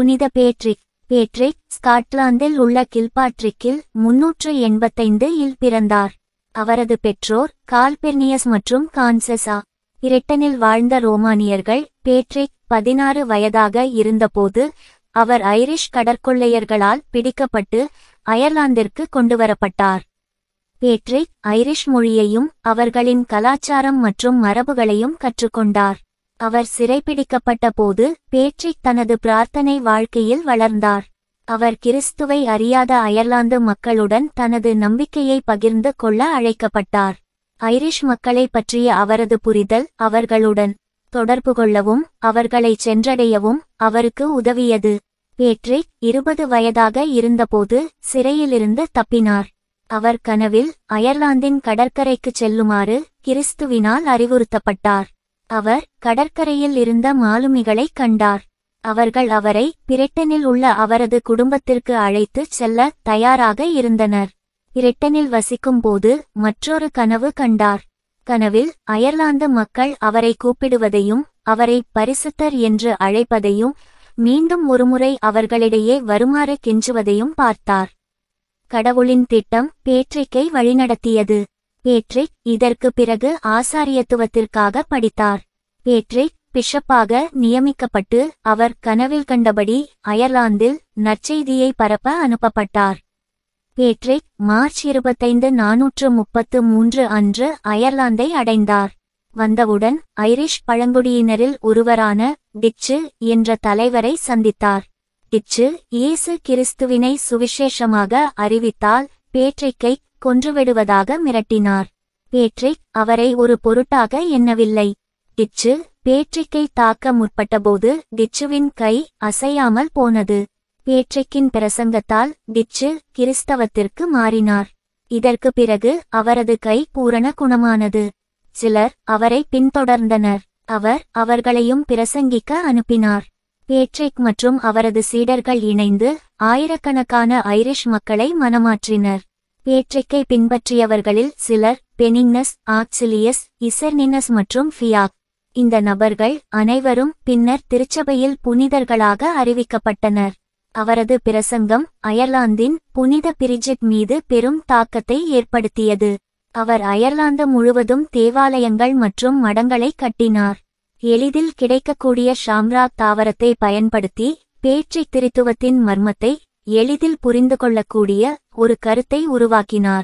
புனித Patrick Patrick ஸ்காட்லாந்தில் உள்ள கில்பாட்ரிக்கில் முன்னூற்று எண்பத்தைந்து இல் பிறந்தார் அவரது பெற்றோர் கால்பெர்னியஸ் மற்றும் கான்செசா பிரிட்டனில் வாழ்ந்த ரோமானியர்கள் பேட்ரிக் பதினாறு வயதாக இருந்தபோது அவர் ஐரிஷ் கடற்கொள்ளையர்களால் பிடிக்கப்பட்டு அயர்லாந்திற்கு கொண்டுவரப்பட்டார் பேட்ரிக் ஐரிஷ் மொழியையும் அவர்களின் கலாச்சாரம் மற்றும் மரபுகளையும் கற்றுக்கொண்டார் அவர் சிறைப்பிடிக்கப்பட்ட போது பேட்ரிக் தனது பிரார்த்தனை வாழ்க்கையில் வளர்ந்தார் அவர் கிறிஸ்துவை அறியாத அயர்லாந்து மக்களுடன் தனது நம்பிக்கையை பகிர்ந்து கொள்ள அழைக்கப்பட்டார் ஐரிஷ் மக்களை பற்றிய அவரது புரிதல் அவர்களுடன் தொடர்பு கொள்ளவும் அவர்களை சென்றடையவும் அவருக்கு உதவியது பேட்ரிக் இருபது வயதாக இருந்தபோது சிறையிலிருந்து தப்பினார் அவர் கனவில் அயர்லாந்தின் கடற்கரைக்குச் செல்லுமாறு கிறிஸ்துவினால் அறிவுறுத்தப்பட்டார் அவர் கடற்கரையில் இருந்த மாலுமிகளைக் கண்டார் அவர்கள் அவரை பிரிட்டனில் உள்ள அவரது குடும்பத்திற்கு அழைத்துச் செல்ல தயாராக இருந்தனர் பிரிட்டனில் வசிக்கும்போது மற்றொரு கனவு கண்டார் கனவில் அயர்லாந்து மக்கள் அவரை கூப்பிடுவதையும் அவரை பரிசுத்தர் என்று அழைப்பதையும் மீண்டும் ஒருமுறை அவர்களிடையே வருமாறு கெஞ்சுவதையும் பார்த்தார் கடவுளின் திட்டம் பேட்ரிக்கை வழிநடத்தியது பேட்ரிக் இதற்கு பிறகு ஆசாரியத்துவத்திற்காக படித்தார் பேட்ரிக் பிஷப்பாக நியமிக்கப்பட்டு அவர் கனவில் கண்டபடி அயர்லாந்தில் நற்செய்தியை பரப்ப அனுப்பப்பட்டார் பேட்ரிக் மார்ச் இருபத்தைந்து நாநூற்று முப்பத்து மூன்று அன்று அயர்லாந்தை அடைந்தார் வந்தவுடன் ஐரிஷ் பழங்குடியினரில் ஒருவரான டிச்சு என்ற தலைவரை சந்தித்தார் டிச்சு இயேசு கிறிஸ்துவினை சுவிசேஷமாக அறிவித்தால் பேட்ரிக்கை கொன்றுவிடுவதாக மிரட்டினார் பேட்ரிக் அவரை ஒரு பொருட்டாக எண்ணவில்லை டிச்சு பேட்ரிக்கை தாக்க முற்பட்டபோது டிச்சுவின் கை அசையாமல் போனது பேட்ரிக்கின் பிரசங்கத்தால் டிச்சு கிறிஸ்தவத்திற்கு மாறினார் இதற்கு பிறகு அவரது கை பூரண குணமானது சிலர் அவரை பின்தொடர்ந்தனர் அவர் அவர்களையும் பிரசங்கிக்க அனுப்பினார் பேட்ரிக் மற்றும் அவரது சீடர்கள் இணைந்து ஆயிரக்கணக்கான ஐரிஷ் மக்களை மனமாற்றினர் பேட்ரிக்கை பின்பற்றியவர்களில் சிலர் பெனிங்னஸ் ஆக்சிலியஸ் இசர்னினஸ் மற்றும் ஃபியாக் இந்த நபர்கள் அனைவரும் பின்னர் திருச்சபையில் புனிதர்களாக அறிவிக்கப்பட்டனர் அவரது பிரசங்கம் அயர்லாந்தின் புனித பிரிஜிட் மீது பெரும் தாக்கத்தை ஏற்படுத்தியது அவர் அயர்லாந்து முழுவதும் தேவாலயங்கள் மற்றும் மடங்களை கட்டினார் எளிதில் கிடைக்கக்கூடிய ஷாம்ராக் தாவரத்தை பயன்படுத்தி பேட்ரிக் திருத்துவத்தின் மர்மத்தை எளிதில் புரிந்து கொள்ளக்கூடிய ஒரு கருத்தை உருவாக்கினார்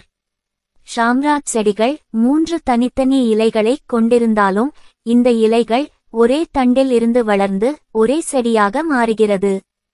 ஷாம்ராக் செடிகள் மூன்று தனித்தனி இலைகளைக் கொண்டிருந்தாலும் இந்த இலைகள் ஒரே தண்டில் இருந்து வளர்ந்து ஒரே செடியாக மாறுகிறது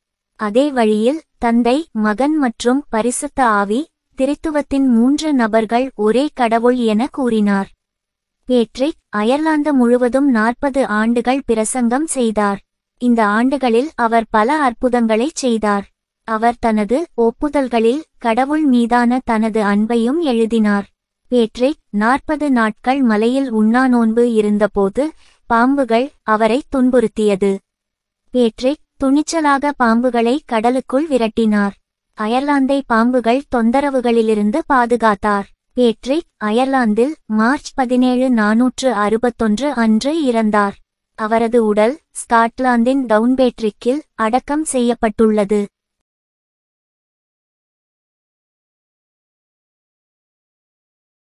அதே வழியில் தந்தை மகன் மற்றும் பரிசுத்த ஆவி திருத்துவத்தின் மூன்று நபர்கள் ஒரே கடவுள் என கூறினார் பேட்ரிக் அயர்லாந்து முழுவதும் நாற்பது ஆண்டுகள் பிரசங்கம் செய்தார் இந்த ஆண்டுகளில் அவர் பல அற்புதங்களைச் செய்தார் அவர் தனது ஒப்புதல்களில் கடவுள் மீதான தனது அன்பையும் எழுதினார் பேட்ரிக் நாற்பது நாட்கள் மலையில் உண்ணா நோன்பு இருந்தபோது பாம்புகள் அவரை துன்புறுத்தியது பேட்ரிக் துணிச்சலாக பாம்புகளை கடலுக்குள் விரட்டினார் அயர்லாந்தை பாம்புகள் தொந்தரவுகளிலிருந்து பாதுகாத்தார் பேட்ரிக் அயர்லாந்தில் மார்ச் பதினேழு நாநூற்று அறுபத்தொன்று அன்று இறந்தார் அவரது உடல் ஸ்காட்லாந்தின் டவுன்பேட்ரிக்கில் அடக்கம் செய்யப்பட்டுள்ளது